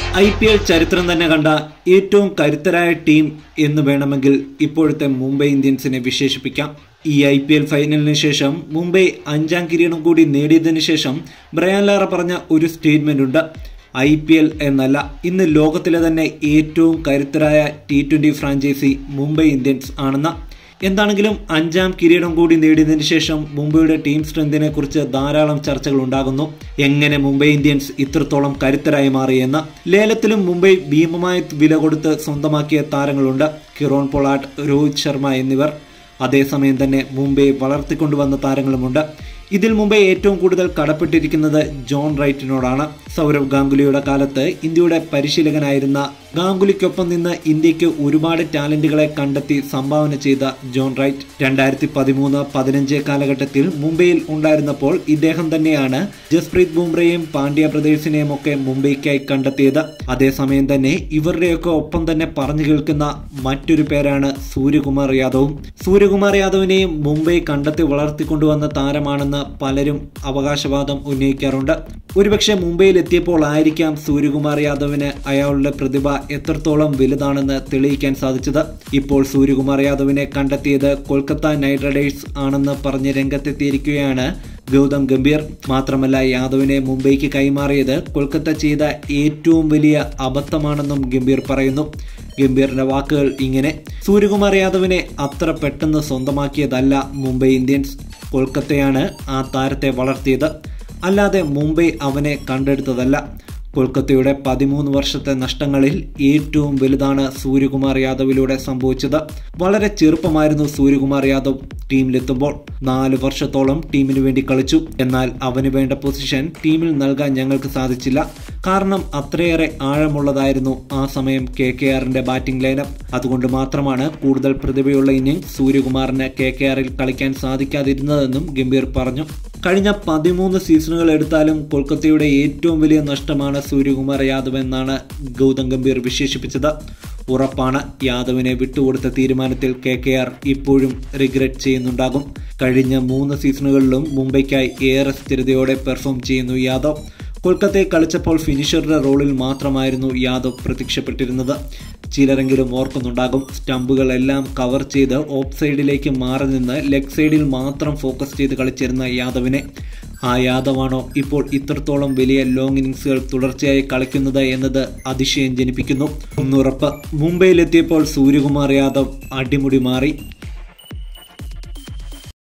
I P L ചരിത്രം തന്നെ കണ്ട ഏറ്റവും കരുത്തരായ ടീം എന്ന് വേണമെങ്കിൽ ഇപ്പോഴത്തെ മുംബൈ ഇന്ത്യൻസിനെ വിശേഷിപ്പിക്കാം ഈ ഐ പി എൽ ഫൈനലിന് ശേഷം മുംബൈ അഞ്ചാം കിരീടം കൂടി നേടിയതിനു ശേഷം ബ്രയാൻ ലാറ പറഞ്ഞ ഒരു സ്റ്റേറ്റ്മെന്റ് ഉണ്ട് ഐ പി എൽ എന്നല്ല ഇന്ന് ലോകത്തിലെ തന്നെ ഏറ്റവും കരുത്തരായ T twenty franchise Mumbai Indians ആണെന്ന എന്താണെങ്കിലും അഞ്ചാം കിരീടം കൂടി നേടിയതിനു ശേഷം മുംബൈയുടെ ടീം സ്ട്രെങ്തിനെ കുറിച്ച് ധാരാളം ചർച്ചകൾ ഉണ്ടാകുന്നു എങ്ങനെ മുംബൈ ഇന്ത്യൻസ് ഇത്രത്തോളം കരുത്തരായി മാറിയെന്ന് ലേലത്തിലും മുംബൈ ഭീമമായ വില കൊടുത്ത് സ്വന്തമാക്കിയ താരങ്ങളുണ്ട് കിറോൺ പൊളാട്ട് രോഹിത് ശർമ്മ എന്നിവർ അതേസമയം തന്നെ മുംബൈ വളർത്തിക്കൊണ്ടുവന്ന താരങ്ങളുമുണ്ട് ഇതിൽ മുംബൈ ഏറ്റവും കൂടുതൽ കടപ്പെട്ടിരിക്കുന്നത് ജോൺ റൈറ്റിനോടാണ് സൗരവ് ഗാംഗുലിയുടെ കാലത്ത് ഇന്ത്യയുടെ പരിശീലകനായിരുന്ന ഗാംഗുലിക്കൊപ്പം നിന്ന് ഇന്ത്യക്ക് ഒരുപാട് ടാലന്റുകളെ കണ്ടെത്തി സംഭാവന ചെയ്ത ജോൺ റൈറ്റ് രണ്ടായിരത്തി പതിമൂന്ന് പതിനഞ്ച് കാലഘട്ടത്തിൽ മുംബൈയിൽ ഉണ്ടായിരുന്നപ്പോൾ ഇദ്ദേഹം തന്നെയാണ് ജസ്പ്രീത് ബുംറയെയും പാണ്ഡ്യ ബ്രദേഴ്സിനെയും ഒക്കെ മുംബൈക്കായി കണ്ടെത്തിയത് അതേസമയം തന്നെ ഇവരുടെയൊക്കെ ഒപ്പം തന്നെ പറഞ്ഞു കേൾക്കുന്ന മറ്റൊരു പേരാണ് സൂര്യകുമാർ യാദവും സൂര്യകുമാർ യാദവിനെയും മുംബൈ കണ്ടെത്തി വളർത്തിക്കൊണ്ടുവന്ന താരമാണെന്ന് പലരും അവകാശവാദം ഉന്നയിക്കാറുണ്ട് ഒരുപക്ഷെ മുംബൈയിൽ എത്തിയപ്പോൾ ആയിരിക്കാം സൂര്യകുമാർ യാദവിന് അയാളുടെ പ്രതിഭ എത്രത്തോളം വലുതാണെന്ന് തെളിയിക്കാൻ സാധിച്ചത് ഇപ്പോൾ സൂര്യകുമാർ യാദവിനെ കണ്ടെത്തിയത് കൊൽക്കത്ത നൈറ്റ് റൈഡേഴ്സ് ആണെന്ന് പറഞ്ഞ് രംഗത്തെത്തിയിരിക്കുകയാണ് ഗൗതം ഗംഭീർ മാത്രമല്ല യാദവിനെ മുംബൈക്ക് കൈമാറിയത് കൊൽക്കത്ത ചെയ്ത ഏറ്റവും വലിയ അബദ്ധമാണെന്നും ഗംഭീർ പറയുന്നു ഗംഭീറിന്റെ വാക്കുകൾ ഇങ്ങനെ സൂര്യകുമാർ യാദവിനെ അത്ര പെട്ടെന്ന് സ്വന്തമാക്കിയതല്ല മുംബൈ ഇന്ത്യൻസ് കൊൽക്കത്തയാണ് ആ താരത്തെ വളർത്തിയത് അല്ലാതെ മുംബൈ അവനെ കണ്ടെടുത്തതല്ല കൊൽക്കത്തയുടെ പതിമൂന്ന് വർഷത്തെ നഷ്ടങ്ങളിൽ ഏറ്റവും വലുതാണ് സൂര്യകുമാർ യാദവിലൂടെ സംഭവിച്ചത് വളരെ ചെറുപ്പമായിരുന്നു സൂര്യകുമാർ യാദവ് ടീമിലെത്തുമ്പോൾ നാല് വർഷത്തോളം ടീമിന് വേണ്ടി കളിച്ചു എന്നാൽ അവന് വേണ്ട പൊസിഷൻ ടീമിൽ നൽകാൻ ഞങ്ങൾക്ക് സാധിച്ചില്ല കാരണം അത്രയേറെ ആഴമുള്ളതായിരുന്നു ആ സമയം കെ കെ ആറിന്റെ ബാറ്റിംഗ് ലൈനപ്പ് അതുകൊണ്ട് മാത്രമാണ് കൂടുതൽ പ്രതിഭയുള്ള ഇന്നിംഗ്സ് സൂര്യകുമാറിന് കെ കെ ആറിൽ കളിക്കാൻ സാധിക്കാതിരുന്നതെന്നും ഗംഭീർ പറഞ്ഞു കഴിഞ്ഞ പതിമൂന്ന് സീസണുകൾ എടുത്താലും കൊൽക്കത്തയുടെ ഏറ്റവും വലിയ നഷ്ടമാണ് സൂര്യകുമാർ യാദവ് എന്നാണ് ഗൗതം ഗംഭീർ വിശേഷിപ്പിച്ചത് ഉറപ്പാണ് യാദവിനെ വിട്ടുകൊടുത്ത തീരുമാനത്തിൽ കെ കെ ആർ ഇപ്പോഴും റിഗ്രറ്റ് ചെയ്യുന്നുണ്ടാകും കഴിഞ്ഞ മൂന്ന് സീസണുകളിലും മുംബൈക്കായി ഏറെ സ്ഥിരതയോടെ പെർഫോം ചെയ്യുന്നു യാദവ് കൊൽക്കത്തയിൽ കളിച്ചപ്പോൾ ഫിനിഷറുടെ റോളിൽ മാത്രമായിരുന്നു യാദവ് പ്രത്യക്ഷപ്പെട്ടിരുന്നത് ചിലരെങ്കിലും ഓർക്കുന്നുണ്ടാകും സ്റ്റമ്പുകൾ എല്ലാം കവർ ചെയ്ത് ഓഫ് സൈഡിലേക്ക് മാറി നിന്ന് ലെഗ് സൈഡിൽ മാത്രം ഫോക്കസ് ചെയ്ത് കളിച്ചിരുന്ന യാദവിനെ ആ യാദവാണോ ഇപ്പോൾ ഇത്രത്തോളം വലിയ ലോങ് ഇന്നിങ്സുകൾ തുടർച്ചയായി കളിക്കുന്നത് എന്നത് അതിശയം ജനിപ്പിക്കുന്നു ഒന്നുറപ്പ് മുംബൈയിലെത്തിയപ്പോൾ സൂര്യകുമാർ യാദവ് അടിമുടി മാറി